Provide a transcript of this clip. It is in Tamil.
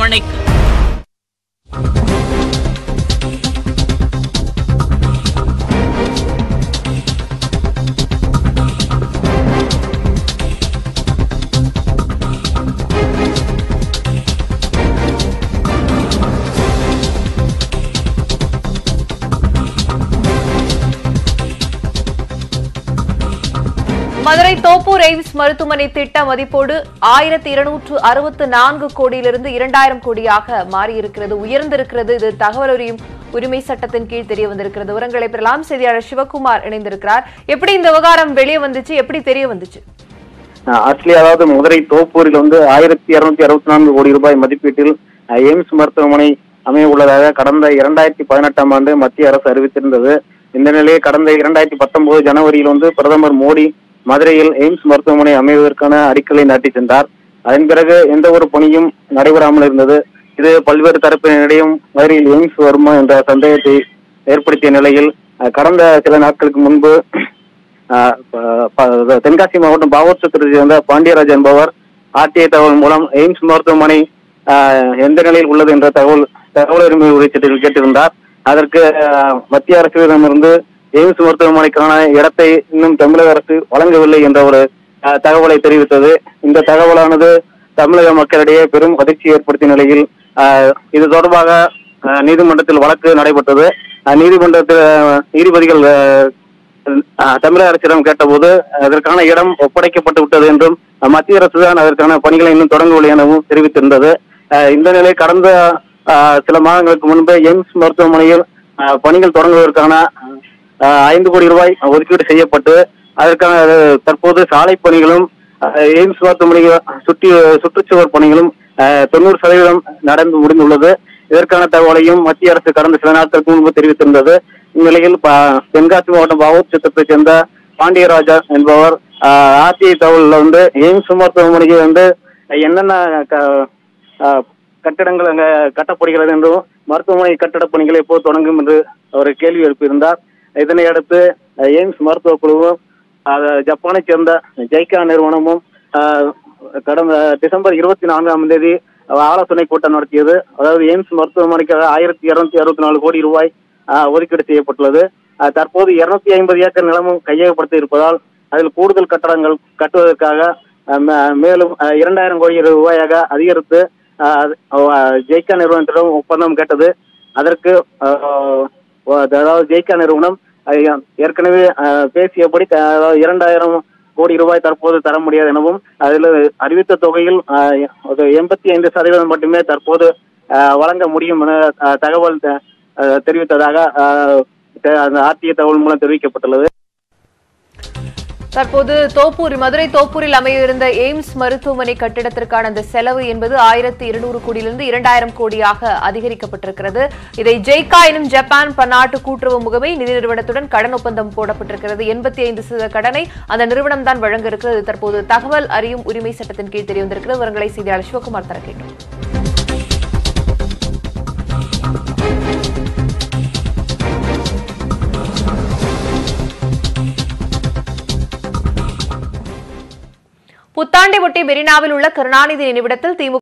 விசாரணைக்கு மதுரை தோப்பூர் எய்ம்ஸ் மருத்துவமனை திட்ட மதிப்போடு ஆயிரத்தி இருநூற்று அறுபத்து நான்கு கோடியிலிருந்து இரண்டாயிரம் கோடியாக மாறியிருக்கிறது உயர்ந்திருக்கிறது இது தகவல் அறியும் உரிமை சட்டத்தின் கீழ் தெரிய வந்திருக்கிறது விவரங்களை பெறலாம் செய்தியாளர் சிவகுமார் இணைந்திருக்கிறார் எப்படி இந்த விவகாரம் வெளியே வந்துச்சு எப்படி தெரிய வந்துச்சு ஆக்சுவலி அதாவது மதுரை தோப்பூரில் வந்து ஆயிரத்தி இருநூத்தி அறுபத்தி நான்கு கோடி ரூபாய் மதிப்பீட்டில் அஹ், எய்ம்ஸ் மருத்துவமனை அமைய உள்ளதாக கடந்த இரண்டாயிரத்தி பதினெட்டாம் ஆண்டு மத்திய அரசு அறிவித்திருந்தது இந்த நிலையில் கடந்த இரண்டாயிரத்தி பத்தொன்பது ஜனவரியில் வந்து பிரதமர் மோடி மதுரையில் எய்ம்ஸ் மருத்துவமனை அமைவதற்கான அடிக்கலை நாட்டி சென்றார் அதன் பிறகு எந்த ஒரு பணியும் நடைபெறாமல் இருந்தது இது பல்வேறு தரப்பினரிடையும் மதுரையில் எய்ம்ஸ் வருமா என்ற சந்தேகத்தை ஏற்படுத்திய நிலையில் அஹ், கடந்த சில நாட்களுக்கு முன்பு ஆஹ் ப- ப- தென்காசி மாவட்டம் பாவூர்சத்திற்கு சேர்ந்த பாண்டியராஜ் என்பவர் ஆர்டிஐ தகவல் மூலம் எய்ம்ஸ் மருத்துவமனை ஆஹ், எந்த நிலையில் உள்ளது என்ற தகவல் தகவல் உரிமை உரிச்சத்தில் கேட்டிருந்தார் அதற்கு ஆஹ், மத்திய அரசிடமிருந்து எய்ம்ஸ் மருத்துவமனைக்கான இடத்தை இன்னும் தமிழக அரசு வழங்கவில்லை என்ற ஒரு ஆஹ், தகவலை தெரிவித்தது இந்த தகவலானது தமிழக மக்களிடையே பெரும் அதிர்ச்சி ஏற்படுத்திய நிலையில் ஆஹ், இது தொடர்பாக ஆஹ், நீதிமன்றத்தில் வழக்கு நடைபெற்றது ஆஹ், நீதிமன்றத்தில் ஆஹ், நீதிபதிகள் ஆஹ், அஹ் தமிழக அரசிடம் கேட்டபோது அதற்கான இடம் ஒப்படைக்கப்பட்டு விட்டது என்றும் அஹ் மத்திய அரசு தான் அதற்கான பணிகளை இன்னும் தொடங்கவில்லை எனவும் தெரிவித்திருந்தது அஹ் இந்த நிலை கடந்த அஹ், சில மாதங்களுக்கு முன்பு எய்ம்ஸ் மருத்துவமனையில் அஹ், பணிகள் தொடங்குவதற்கான அஹ், ஐந்து கோடி ரூபாய் ஒதுக்கீடு செய்யப்பட்டு அதற்கான அஹ், தற்போது சாலை பணிகளும் அஹ், எய்ம்ஸ் மருத்துவமனைகள் சுற்றி சுற்றுச்சுவர் பணிகளும் அஹ், தொண்ணூறு சதவீதம் நடந்து முடிந்துள்ளது இதற்கான தகவலையும் மத்திய அரசு கடந்த சில நாட்களுக்கு முன்பு தெரிவித்திருந்தது இந்நிலையில் ப- தென்காசி மாவட்டம் பாவூர் சித்தத்தைச் சேர்ந்த பாண்டியராஜா என்பவர் ஆர்டிஐ தகவலில் வந்து எய்ம்ஸ் மருத்துவமனைக்கு வந்து என்னென்ன க- ஆஹ், கட்டிடங்கள் அங்க கட்டப்படுகிறது என்றும் மருத்துவமனை கட்டடப் பணிகள் எப்போது தொடங்கும் என்று அவர் கேள்வி எழுப்பியிருந்தார் இதனை அடுத்து அஹ், எய்ம்ஸ் மருத்துவ குழுவும் அஹ், ஜப்பானைச் சேர்ந்த ஜெய்கா நிறுவனமும் ஆஹ், கடந்த டிசம்பர் இருபத்தி நான்காம் தேதி ஆலோசனை கூட்டம் நடத்தியது அதாவது எய்ம்ஸ் மருத்துவமனைக்காக ஆயிரத்தி இருநூத்தி அறுபத்தி நாலு கோடி ரூபாய் ஆஹ், ஒதுக்கீடு செய்யப்பட்டுள்ளது ஆஹ், தற்போது இருநூத்தி ஐம்பது ஏக்கர் நிலமும் கையகப்படுத்தி இருப்பதால் அதில் கூடுதல் கட்டடங்கள் கட்டுவதற்காக ஆஹ், மே- மேலும் ஆஹ், இரண்டாயிரம் கோடி ரூபாயாக அதிகரித்து ஆஹ், அது- ஆஹ், ஜெய்கா நிறுவனத்திடம் ஒப்பந்தம் கேட்டது அதற்கு ஆஹ், அதாவது ஜெய்கா நிறுவனம் ஆஹ், ஏற்கனவே ஆஹ், பேசியபடி த- அதாவது இரண்டாயிரம் கோடி ரூபாய் தற்போது தர முடியாது எனவும் அதில் அறிவித்த தொகையில் ஆஹ், ஒரு எண்பத்தி ஐந்து சதவீதம் மட்டுமே தற்போது ஆஹ், வழங்க முடியும் என ஆஹ், தகவல் த- ஆஹ், தெரிவித்ததாக ஆஹ், த- அந்த ஆர்டிஐ தகவல் மூலம் தெரிவிக்கப்பட்டுள்ளது தற்போது தோப்பூர் மதுரை தோப்பூரில் அமைய இருந்த எய்ம்ஸ் மருத்துவமனை கட்டிடத்திற்கான அந்த செலவு என்பது ஆயிரத்தி இருநூறு கோடியிலிருந்து இரண்டாயிரம் கோடியாக அதிகரிக்கப்பட்டிருக்கிறது இதை ஜெய்கா எனும் ஜப்பான் பன்னாட்டு கூட்டுறவு முகமை நிதி நிறுவனத்துடன் கடன் ஒப்பந்தம் போடப்பட்டிருக்கிறது எண்பத்தி ஐந்து சதவீத கடனை அந்த நிறுவனம் தான் வழங்க இருக்கிறது தற்போது தகவல் அறியும் உரிமை சட்டத்தின் கீழ் தெரிய வந்திருக்கிறது விவரங்களை செய்தியாளர் சிவகுமார் தர கேட்டோம் புத்தாண்டை ஒட்டி மெரினாவில் உள்ள கருணாநிதி நினைவிடத்தில் திமுக